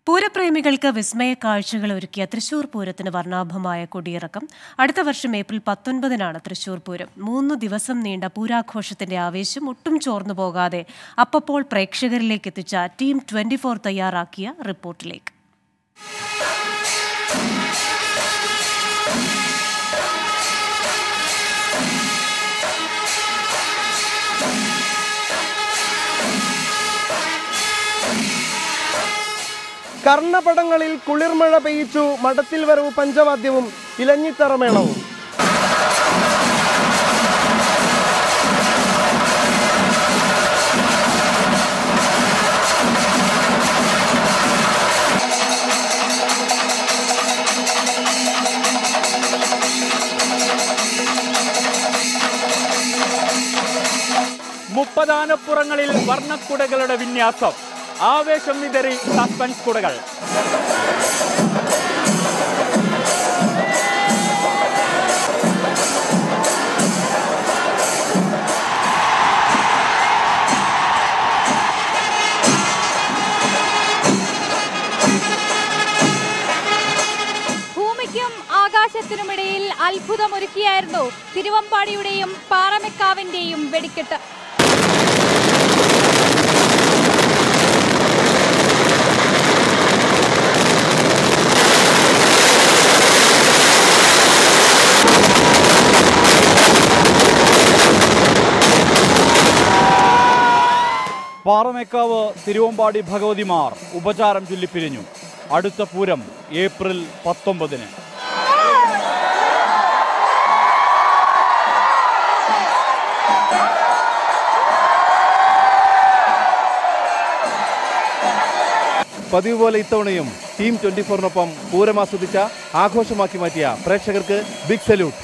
പൂരപ്രേമികൾക്ക് വിസ്മയ കാഴ്ചകൾ ഒരുക്കിയ തൃശൂർ പൂരത്തിന് വർണ്ണാഭമായ കൊടിയിറക്കം അടുത്ത വർഷം ഏപ്രിൽ പത്തൊൻപതിനാണ് തൃശൂർ പൂരം മൂന്ന് ദിവസം നീണ്ട പൂരാഘോഷത്തിന്റെ ആവേശം ഒട്ടും ചോർന്നു പോകാതെ അപ്പപ്പോൾ പ്രേക്ഷകരിലേക്ക് എത്തിച്ച ടീം ട്വന്റി ഫോർ തയ്യാറാക്കിയ റിപ്പോർട്ടിലേക്ക് കർണപടങ്ങളിൽ കുളിർമഴ പെയ്യിച്ചു മഠത്തിൽ വരവ് പഞ്ചവാദ്യവും ഇലഞ്ഞിത്തറമേളവും മുപ്പതാനപ്പുറങ്ങളിൽ വർണ്ണക്കുടകളുടെ വിന്യാസം ആവേശം വിതറി സസ്പെൻസ് കുടകൾ ഭൂമിക്കും ആകാശത്തിനുമിടയിൽ അത്ഭുതമൊരുക്കിയായിരുന്നു തിരുവമ്പാടിയുടെയും പാറമെക്കാവിന്റെയും വെടിക്കെട്ട് പാറമേക്കാവ് തിരുവമ്പാടി ഭഗവതിമാർ ഉപചാരം ചൊല്ലിപ്പിരിഞ്ഞു അടുത്ത പൂരം ഏപ്രിൽ പത്തൊമ്പതിന് പതിവ് പോലെ ഇത്തവണയും ടീം ട്വന്റി ഫോറിനൊപ്പം പൂരം ആസ്വദിച്ച ആഘോഷമാക്കി മാറ്റിയ പ്രേക്ഷകർക്ക് ബിഗ് സല്യൂട്ട്